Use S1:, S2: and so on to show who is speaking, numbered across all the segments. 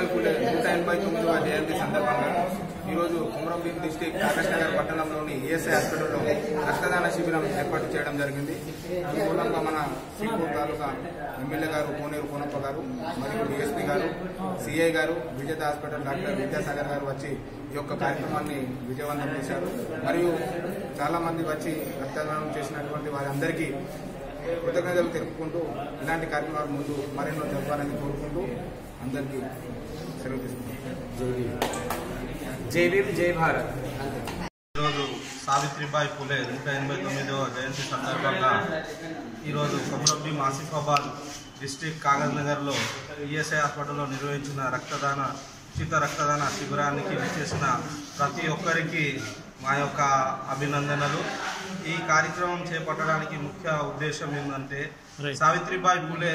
S1: సావిత్రిబాయి పూలే నూట ఎనభై తొమ్మిదవ జయంతి సందర్భంగా ఈరోజు కుమరంభీం డిస్టిక్ ఆకాశ్ నగర్ పట్టణంలోని ఈఎస్ఐ హాస్పిటల్లో రక్తదాన శిబిరం ఏర్పాటు చేయడం జరిగింది ఈ మూలంగా మన శ్రీపూర్ తాలూకా ఎమ్మెల్యే గారు కోనేరు కోనప్ప గారు మరియు డిఎస్పీ గారు సిఐ గారు విజేత హాస్పిటల్ డాక్టర్ విద్యాసాగర్ గారు వచ్చి ఈ యొక్క కార్యక్రమాన్ని విజయవంతం చేశారు మరియు చాలా మంది వచ్చి రక్తదానం చేసినటువంటి వారందరికీ కృతజ్ఞతలు తెలుపుకుంటూ ఇలాంటి కార్యక్రమాలు ముందు మరెన్నో జరపాలని కోరుకుంటూ అందరికీ సెలవు తీసుకుంటాం
S2: జై భీమ్ జై భారత్
S3: ఈరోజు సావిత్రిబాయి పులే నూట ఎనభై తొమ్మిదవ జయంతి సందర్భంగా ఈరోజు కొమరబ్బి ఆసిఫాబాద్ డిస్టిక్ కాగజ్ నగర్లో ఈఎస్ఐ హాస్పిటల్లో నిర్వహించిన రక్తదాన ఉచిత రక్తదాన శిబిరానికి విచ్చేసిన ప్రతి ఒక్కరికి మా యొక్క అభినందనలు ఈ కార్యక్రమం చేపట్టడానికి ముఖ్య ఉద్దేశం ఏంటంటే సావిత్రిబాయి పులే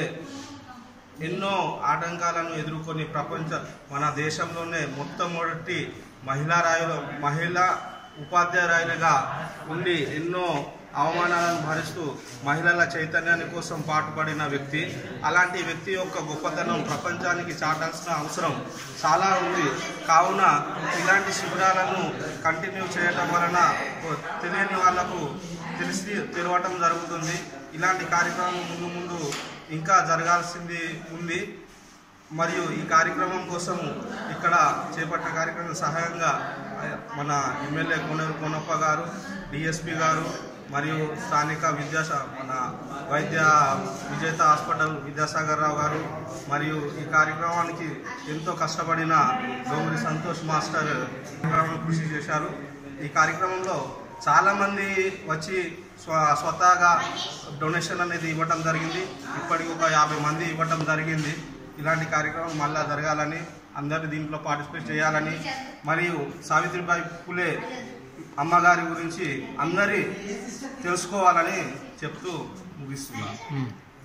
S3: ఎన్నో ఆటంకాలను ఎదుర్కొని ప్రపంచ మన దేశంలోనే మొట్టమొదటి మహిళా రాయులు మహిళా ఉపాధ్యాయురాలుగా ఉండి ఎన్నో అవమానాలను భరిస్తూ మహిళల చైతన్యాన్ని కోసం పాటుపడిన వ్యక్తి అలాంటి వ్యక్తి యొక్క గొప్పతనం ప్రపంచానికి చాటాల్సిన అవసరం చాలా ఉంది కావున ఇలాంటి శిబిరాలను కంటిన్యూ చేయటం వలన తెలియని వాళ్లకు తెలిసి తెలవటం జరుగుతుంది ఇలాంటి కార్యక్రమం ముందు ముందు ఇంకా జరగాల్సింది ఉంది మరియు ఈ కార్యక్రమం కోసం ఇక్కడ చేపట్టిన కార్యక్రమం సహాయంగా మన ఎమ్మెల్యే కోనేరు కోనప్ప గారు డిఎస్పి గారు మరియు స్థానిక విద్యాశ మన వైద్య విజేత హాస్పిటల్ విద్యాసాగర్ రావు గారు మరియు ఈ కార్యక్రమానికి ఎంతో కష్టపడిన గోమిరి సంతోష్ మాస్టర్ కార్యక్రమంలో కృషి చేశారు ఈ కార్యక్రమంలో చాలామంది వచ్చి స్వ స్వతహాగా డొనేషన్ అనేది ఇవ్వటం జరిగింది ఇప్పటికి ఒక యాభై మంది ఇవ్వటం జరిగింది ఇలాంటి కార్యక్రమం మళ్ళా జరగాలని అందరూ దీంట్లో పార్టిసిపేట్ చేయాలని మరియు సావిత్రిబాయి పులే అమ్మగారి గురించి అందరి తెలుసుకోవాలని చెప్తూ ముగిస్తున్నాను